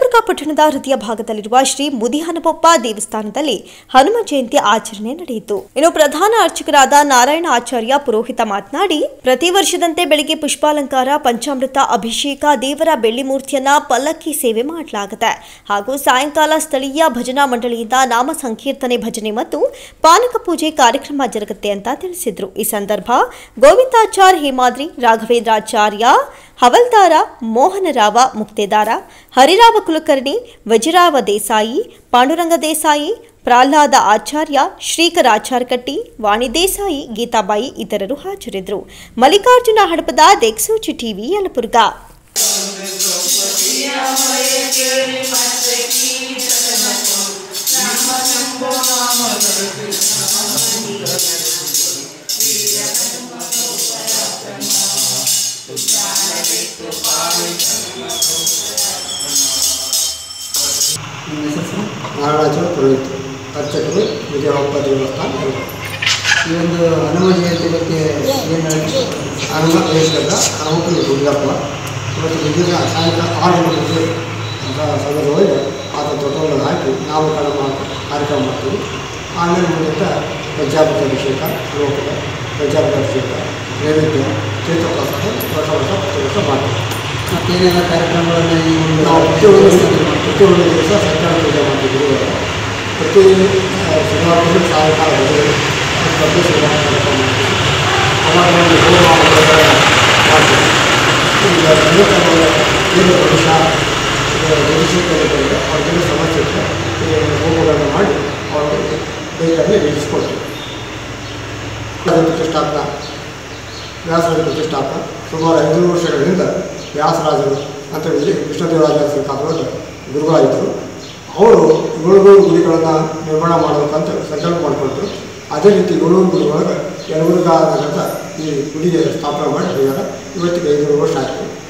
ಯಲಬುರ್ಗಾ ಪಟ್ಟಣದ ಹೃದಯ ಭಾಗದಲ್ಲಿರುವ ಶ್ರೀ ಮುದಿಹನುಮಪ್ಪ ದೇವಸ್ಥಾನದಲ್ಲಿ ಹನುಮ ಜಯಂತಿ ಆಚರಣೆ ನಡೆಯಿತು ಇನ್ನು ಪ್ರಧಾನ ಅರ್ಚಕರಾದ ನಾರಾಯಣ ಆಚಾರ್ಯ ಪುರೋಹಿತ ಮಾತನಾಡಿ ಪ್ರತಿ ವರ್ಷದಂತೆ ಬೆಳಿಗ್ಗೆ ಪುಷ್ಪಾಲಂಕಾರ ಪಂಚಾಮೃತ ಅಭಿಷೇಕ ದೇವರ ಬೆಳ್ಳಿ ಮೂರ್ತಿಯನ್ನ ಪಲ್ಲಕ್ಕಿ ಸೇವೆ ಮಾಡಲಾಗುತ್ತೆ ಹಾಗೂ ಸಾಯಂಕಾಲ ಸ್ಥಳೀಯ ಭಜನಾ ಮಂಡಳಿಯಿಂದ ನಾಮ ಸಂಕೀರ್ತನೆ ಭಜನೆ ಮತ್ತು ಪಾನಕ ಪೂಜೆ ಕಾರ್ಯಕ್ರಮ ಜರುಗುತ್ತೆ ಅಂತ ತಿಳಿಸಿದ್ರು ಈ ಸಂದರ್ಭ ಗೋವಿಂದಾಚಾರ್ ಹೇಮಾದ್ರಿ ರಾಘವೇಂದ್ರಾಚಾರ್ಯ ಹವಲ್ದಾರ ಮೋಹನರಾವ ಮುಕ್ತೇದಾರ ಹರಿರಾವ ಕುಲಕರ್ಣಿ ವಜಿರಾವ ದೇಸಾಯಿ ಪಾಂಡುರಂಗ ದೇಸಾಯಿ ಪ್ರಹ್ಲಾದ ಆಚಾರ್ಯ ಶ್ರೀಕರ ಆಚಾರ್ಕಟ್ಟಿ ವಾಣಿ ದೇಸಾಯಿ ಗೀತಾಬಾಯಿ ಇತರರು ಹಾಜರಿದ್ದರು ಮಲ್ಲಿಕಾರ್ಜುನ ಹಡಪದ ದೆಕ್ಸೂಚಿ ಟಿವಿ ಯಲಬುರ್ಗಾ ನಿಮ್ಮ ಹೆಸರು ನಾರಾಯಣಾಚಾರ್ಯ ಪುರೋಹಿತ ಅರ್ಚಕರು ವಿಜಯಪ್ಪ ದೇವಸ್ಥಾನ ಎರಡು. ಈ ಒಂದು ಹನುಮ ಜಯಂತಿ ಬಗ್ಗೆ ಏನು ಹೇಳಿ ಹನುಮ ದೇಶದ ಹನುಮಕ್ಕನ ಗುಡ್ಡಪ್ಪ ಇವತ್ತು ವಿದ್ಯುತ್ ಸಾಯಂಕಾಲ ಆರು ಗಂಟೆಗೆ ಅಂತ ಸಂದರ್ಭದಲ್ಲಿ ಆತ ತೊಟ್ಟವನ್ನು ಹಾಕಿ ನಾಮಕರಣ ಮಾಡಿ ಕಾರ್ಯಕ್ರಮ ಮಾಡ್ತೀವಿ ಆಮೇಲೆ ಮುಂದೆ ಪ್ರಜಾಪತಿ ಅಭಿಷೇಕ ಲೋಕದ ಪ್ರಜಾಪತಿ ಅಭಿಷೇಕ ನೈವೇದ್ಯ ತೀರ್ಥಪ್ರಸಾದ ವರ್ಷ ವರ್ಷ ಪ್ರತಿ ವರ್ಷ ಮಾಡ್ತೀವಿ ಮತ್ತೇನೆಲ್ಲ ಕಾರ್ಯಕ್ರಮಗಳನ್ನು ಈ ಒಂದು ನಾವು ಪ್ರತಿಯೊಂದು ಪ್ರತಿಯೊಂದು ದಿವಸ ಸತ್ಯನಾರಾಯಣ ಪೂಜೆ ಮಾಡ್ತಿದ್ವಿ ಪ್ರತಿ ಆ, ಶನಿವಾರ ದಿವಸ ಸಾಯಂಕಾಲ ಬದಲು ಪ್ರತಿ ಶನಿವಾರ ಕಾರ್ಯಕ್ರಮ ಮಾಡ್ತೀವಿ ಸಮಾಜದಲ್ಲಿ ಹೋಮ ಹವನಗಳನ್ನ ಮಾಡ್ತೀವಿ ಈಗ ಸಂಘಟನೆಗಳ ಏನು ಪುರುಷ ಜನಿಸಿಕೊಂಡಿದ್ದಾರೆ ಅವ್ರಿಗೆಲ್ಲ ಸಮಸ್ಯೆ ಇದ್ದರೆ ಈ ಹೋಮಗಳನ್ನು ಮಾಡಿ ಅವರಿಗೆ ಬೇಗನೆ ನಿಲ್ಲಿಸ್ಕೊಳ್ತೀವಿ ಅದರ ಪ್ರತಿಷ್ಠಾಪನಾ ವ್ಯಾಸರಾಜ ಪ್ರತಿಷ್ಠಾಪನ ಸುಮಾರು ಐನೂರು ವರ್ಷಗಳಿಂದ ವ್ಯಾಸರಾಜರು ಅಂತ ಹೇಳಿ ಕೃಷ್ಣದೇವರಾಜ ಶ್ರೀಕಾಂತರು ಗುರುಗಳಾಗಿದ್ದರು ಅವರು ಏಳುನೂರು ಗುಡಿಗಳನ್ನು ನಿರ್ಮಾಣ ಮಾಡಬೇಕಂತ ಸಂಕಲ್ಪ ಮಾಡಿಕೊಂಡ್ರು ಅದೇ ರೀತಿ ಏಳುನೂರು ಗುಡಿಯೊಳಗೆ ಯಲಬುರ್ಗಾ ನಗರದ ಈ ಗುಡಿಗೆ ಸ್ಥಾಪನೆ ಮಾಡಿ ಹೋಗ್ಯಾರ ಇವತ್ತಿಗೆ ಐನೂರು ವರ್ಷ ಆಯಿತು